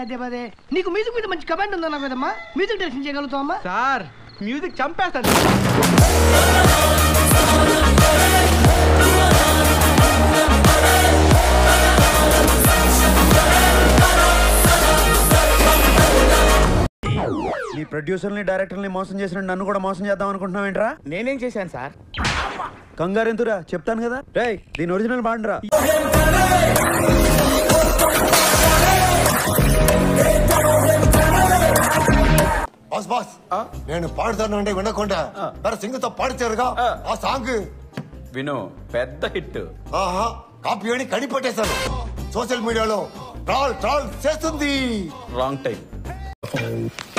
పదే పదే నీకు మ్యూజిక్ మీద మంచి కమాండ్ ఉందన్నా కదమ్మా మ్యూజిక్ డైరెక్షన్ చేయగలుగుతావమ్మా సార్ మ్యూజిక్ చంపేస్తాడు నీ ప్రొడ్యూసర్ని డైరెక్టర్ని మోసం చేసిన నన్ను కూడా మోసం చేద్దాం అనుకుంటున్నావు ఏంట్రా నేనేం చేశాను సార్ కంగారు ఎంతురా చెప్తాను కదా రేయ్ దీని ఒరిజినల్ బాండ్రా బాస్ బాస్ నేను పాడుతాను అంటే వినకుండా మరి సింగుతో పాడిచారుగా ఆ సాంగ్ విను పెద్ద హిట్ ఆహా కాపీ అని కనిపెట్టేశాను సోషల్ మీడియాలో ట్రాల్ ట్రాల్ చేస్తుంది రాంగ్ టైం